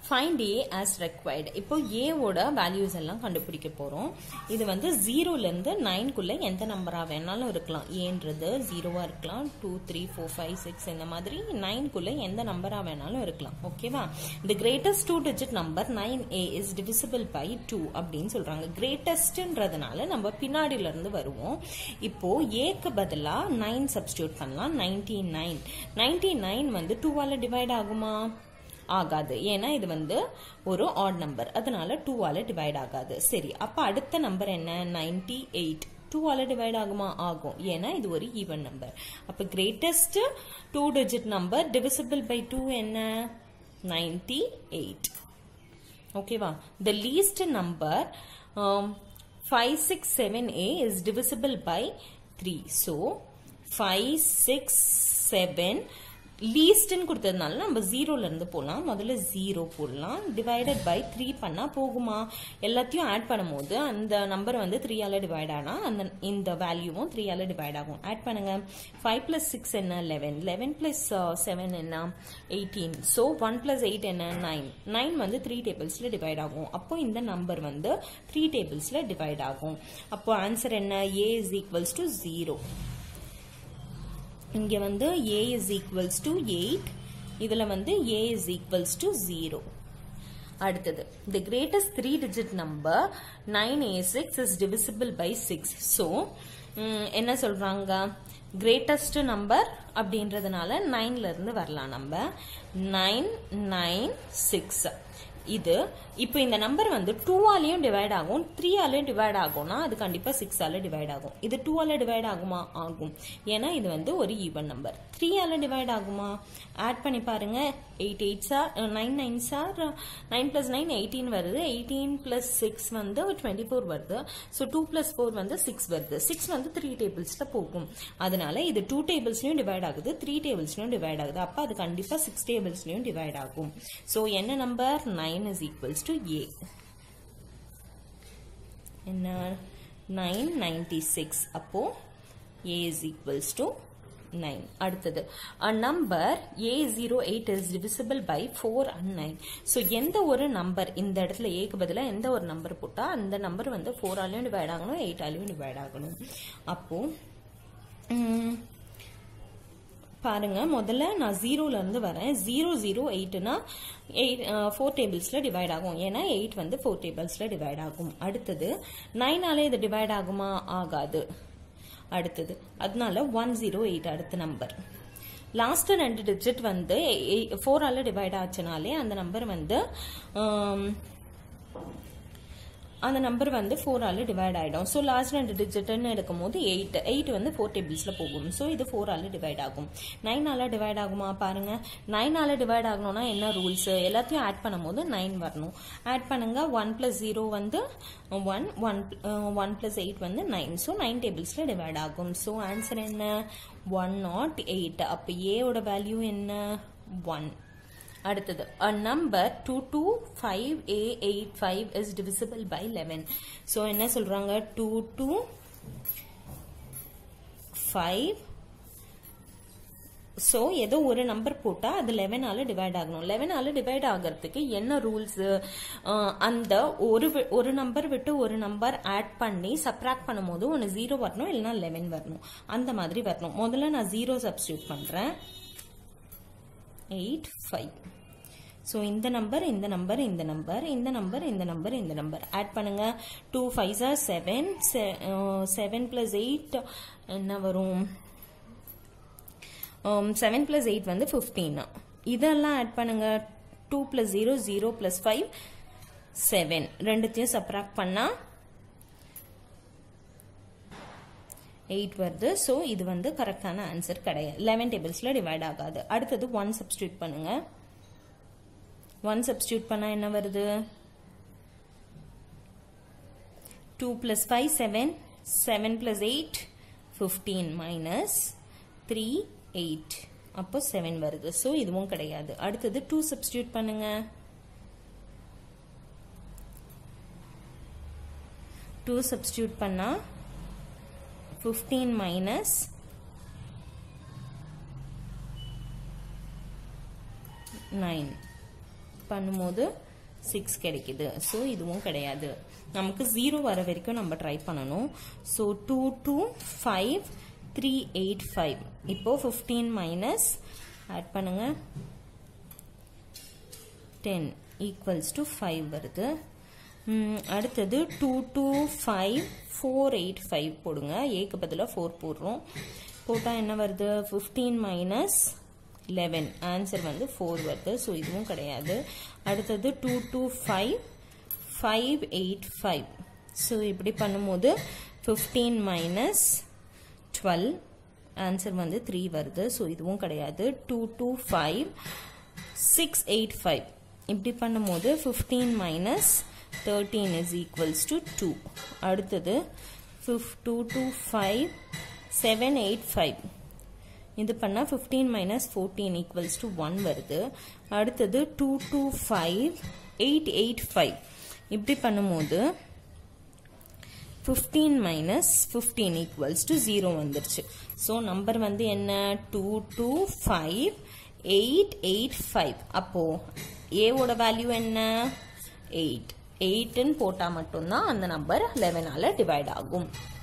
find ஏ as required இப்போ ஏவோட values எல்லாம் கண்டுபிடிக்க போறோம் இது வந்து ஜீரோல இருந்து நைன்குள்ள எந்த நம்பரா வேணாலும் இருக்கலாம் ஏன்றது ஜீரோவா இருக்கலாம் two three four five six இந்த மாதிரி நைன்குள்ள எந்த நம்பரா வேணாலும் இருக்கலாம் ஓகேவா the greatest two digit number nine A is divisible by two அப்படின்னு சொல்றாங்க கிரேட்டஸ்ட்ன்றதுனால நம்ம பின்னாடில இருந்து வருவோம் இப்போ ஏக்கு பதிலா நைன் சப்ஸ்டியூட் பண்ணலாம் நைன்டி நைன் நைன்டி நைன் வந்து டூவால டிவைட் ஆகுமா ஆகாது ஏன்னா இது வந்து ஒரு ஆட் நம்பர் அதனால டூவால டிவைட் ஆகாது சரி அப்ப அடுத்த நம்பர் என்ன நைன்டி எயிட் டூவால டிவைட் ஆகுமா ஆகும் ஏன்னா இது ஒரு ஈவன் நம்பர் அப்ப greatest two digit number divisible by two என்ன நைன்டி எயிட் ஓகேவா the least number five six seven A is divisible by three so five six seven லீஸ்ட்னு கொடுத்ததுனால நம்ம ஜீரோல இருந்து போடலாம் முதல்ல ஜீரோ போடலாம் டிவைடட் பை த்ரீ பண்ணா போகுமா எல்லாத்தையும் ஆட் பண்ணும்போது அந்த நம்பர் வந்து த்ரீயால டிவைட் ஆனா அந்த இந்த வேல்யூவும் த்ரீயால டிவைட் ஆகும் ஆட் பண்ணுங்க ஃபைவ் பிளஸ் சிக்ஸ் என்ன லெவன் லெவன் பிளஸ் செவன் என்ன eighteen so one plus eight என்ன நைன் நைன் வந்து த்ரீ டேபிள்ஸ்ல டிவைட் ஆகும் அப்போ இந்த நம்பர் வந்து த்ரீ டேபிள்ஸ்ல டிவைட் ஆகும் அப்போ ஆன்சர் என்ன A is equals to zero இங்க வந்து a is equals to 8 இதுல வந்து a is equals to 0 அடுத்தது the greatest three digit number 9a6 is divisible by 6 so ம், என்ன சொல்றாங்க greatest number அப்படின்றதுனால 9ல இருந்து வரலாம் நம்ம 9 9 6 இது இப்போ இந்த நம்பர் வந்து டூவாலையும் டிவைட் ஆகும் த்ரீயாலையும் டிவைட் ஆகும்னா அது கண்டிப்பா சிக்ஸால டிவைட் ஆகும் இது டூவால டிவைட் ஆகுமா ஆகும் ஏன்னா இது வந்து ஒரு ஈவன் நம்பர் த்ரீயால டிவைட் ஆகுமா ஆட் பண்ணி பாருங்க eight eight sir nine nine sir nine plus nine eighteen வருது எயிட்டீன் பிளஸ் சிக்ஸ் வந்து டுவெண்ட்டி ஃபோர் வருது ஸோ டூ பிளஸ் ஃபோர் வந்து சிக்ஸ் வருது சிக்ஸ் வந்து த்ரீ டேபிள்ஸ்ல போகும் அதனால இது டூ டேபிள்ஸ்லயும் டிவைட் ஆகுது த்ரீ டேபிள்ஸ்லயும் டிவைட் ஆகுது அப்ப அது கண்டிப்பா சிக்ஸ் டேபிள்ஸ்லயும் டிவைட் ஆகும் ஸோ என்ன number nine is equals to A என்ன நைன் நைன்டி சிக்ஸ் அப்போ A is equals to nine அடுத்தது a number A zero eight is divisible by four and nine so எந்த ஒரு நம்பர் இந்த இடத்துல ஏக்கு பதிலாக எந்த ஒரு நம்பர் போட்டா அந்த நம்பர் வந்து ஃபோராலையும் டிவைட் ஆகணும் எயிட்டாலையும் டிவைட் ஆகணும் அப்போ ம், பாருங்க முதல்ல நான் ஜீரோல இருந்து வரேன் ஜீரோ ஜீரோ எயிட்னா எயிட் ஃபோர் டேபிள்ஸ்ல டிவைட் ஆகும் ஏன்னா எயிட் வந்து ஃபோர் டேபிள்ஸ்ல டிவைட் ஆகும் அடுத்தது நைனாலே இது டிவைட் ஆகுமா ஆகாது அடுத்தது அதனால ஒன் ஜீரோ எயிட் அடுத்த நம்பர் லாஸ்ட் ரெண்டு டிஜிட் வந்து ஃபோரால டிவைட் ஆச்சுனாலே அந்த நம்பர் வந்து ஆம், அந்த நம்பர் வந்து ஃபோரால டிவைட் ஆயிடும் ஸோ லாஸ்ட் ரெண்டு டிஜிட்னு எடுக்கும் போது எயிட் எயிட் வந்து ஃபோர் டேபிள்ஸ்ல போகும் ஸோ இது ஃபோரால டிவைட் ஆகும் நைனால டிவைட் ஆகுமா பாருங்க நைனால டிவைட் ஆகணும்னா என்ன ரூல்ஸ் எல்லாத்தையும் ஆட் பண்ணும்போது நைன் வரணும் ஆட் பண்ணுங்க ஒன் பிளஸ் ஜீரோ வந்து one one one plus eight வந்து நைன் ஸோ நைன் டேபிள்ஸ்ல டிவைட் ஆகும் ஸோ ஆன்சர் என்ன ஒன் நாட் எயிட் அப்போ ஏவோட வேல்யூ என்ன ஒன் அடுத்தது a number 225a85 is divisible by 11 so என்ன சொல்றாங்க 225 ஸோ ஏதோ ஒரு நம்பர் போட்டா அது லெவனால டிவைட் ஆகணும் லெவனால டிவைட் ஆகிறதுக்கு என்ன ரூல்ஸ் அந்த ஒரு வி- ஒரு நம்பர் விட்டு ஒரு நம்பர் ஆட் பண்ணி சப்ராக்ட் பண்ணும்போது ஒன்று ஜீரோ வரணும் இல்லைன்னா லெவன் வரணும் அந்த மாதிரி வரணும் முதல்ல நான் ஜீரோ சப்ஸ்டியூட் பண்றேன் எயிட் ஃபைவ் ஸோ இந்த நம்பர் இந்த நம்பர் இந்த நம்பர் இந்த நம்பர் இந்த நம்பர் இந்த நம்பர் ஆட் பண்ணுங்க two five sir seven seven plus eight என்ன வரும் செவன் பிளஸ் எயிட் வந்து ஃபிஃப்டீன் இதெல்லாம் ஆட் பண்ணுங்க two plus zero zero plus five seven ரெண்டுத்தையும் சப்ராக்ட் பண்ணா எயிட் வருது ஸோ இது வந்து கரெக்டான ஆன்சர் கிடையாது லெவன் டேபிள்ஸில் டிவைட் ஆகாது அடுத்தது ஒன் சப்ஸ்டியூட் பண்ணுங்க ஒன் சப்ஸ்டியூட் பண்ணா என்ன வருது two plus five seven seven plus eight fifteen minus three eight அப்போ செவன் வருது ஸோ இதுவும் கிடையாது அடுத்தது டூ சப்ஸ்டியூட் பண்ணுங்க டூ சப்ஸ்டியூட் பண்ணா ஃபிஃப்டீன் மைனஸ் நைன் பண்ணும்போது சிக்ஸ் கிடைக்குது ஸோ இதுவும் கிடையாது நமக்கு ஜீரோ வர வரைக்கும் நம்ம ட்ரை பண்ணணும் so two two five three eight five இப்போ ஃபிஃப்டீன் மைனஸ் ஆட் பண்ணுங்க டென் ஈக்குவல்ஸ் டு ஃபைவ் வருது ம், அடுத்தது two two five four eight five போடுங்க ஏக்கு பதிலாக ஃபோர் போடுறோம் போட்டால் என்ன வருது ஃபிஃப்டீன் மைனஸ் லெவன் ஆன்சர் வந்து ஃபோர் வருது ஸோ இதுவும் கிடையாது அடுத்தது two two five five eight five so இப்படி பண்ணும்போது ஃபிஃப்டீன் மைனஸ் டுவெல் ஆன்சர் வந்து த்ரீ வருது ஸோ இதுவும் கிடையாது two two five six eight five இப்படி பண்ணும்போது fifteen minus thirteen is equals to two அடுத்தது ஃபிஃப் two two five seven eight five இது பண்ணால் fifteen minus fourteen equals to one வருது அடுத்தது two two five eight eight five இப்படி பண்ணும்போது fifteen minus fifteen equals to zero வந்துருச்சு so number வந்து என்ன two two five eight eight five அப்போ ஏவோட வேல்யூ என்ன எயிட் எயிட்டுன்னு போட்டால் மட்டும்தான் அந்த நம்பர் லெவனால் டிவைட் ஆகும்